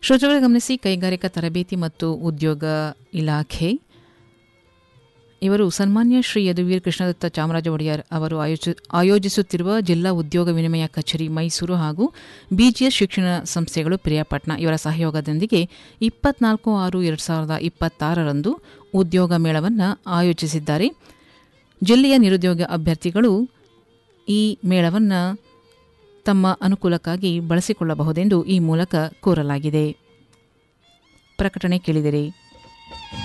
ಶ್ರೋತೃಗಳು ಗಮನಿಸಿ ಕೈಗಾರಿಕಾ ತರಬೇತಿ ಮತ್ತು ಉದ್ಯೋಗ ಇಲಾಖೆ ಇವರು ಸನ್ಮಾನ್ಯ ಶ್ರೀ ಯದುವೀರ್ ಕೃಷ್ಣದತ್ತ ಚಾಮರಾಜ ಒಡೆಯರ್ ಅವರು ಆಯೋಜಿ ಆಯೋಜಿಸುತ್ತಿರುವ ಜಿಲ್ಲಾ ಉದ್ಯೋಗ ವಿನಿಮಯ ಕಚೇರಿ ಮೈಸೂರು ಹಾಗೂ ಬಿಜಿಎಸ್ ಶಿಕ್ಷಣ ಸಂಸ್ಥೆಗಳು ಪ್ರಿಯಾಪಟ್ನ ಇವರ ಸಹಯೋಗದೊಂದಿಗೆ ಇಪ್ಪತ್ನಾಲ್ಕು ಆರು ಎರಡು ಸಾವಿರದ ಇಪ್ಪತ್ತಾರರಂದು ಉದ್ಯೋಗ ಮೇಳವನ್ನು ಆಯೋಜಿಸಿದ್ದಾರೆ ಜಿಲ್ಲೆಯ ನಿರುದ್ಯೋಗ ಅಭ್ಯರ್ಥಿಗಳು ಈ ಮೇಳವನ್ನು ತಮ್ಮ ಅನುಕೂಲಕ್ಕಾಗಿ ಬಳಸಿಕೊಳ್ಳಬಹುದೆಂದು ಈ ಮೂಲಕ ಕೋರಲಾಗಿದೆ ಪ್ರಕಟಣೆ ಕೇಳಿದಿರಿ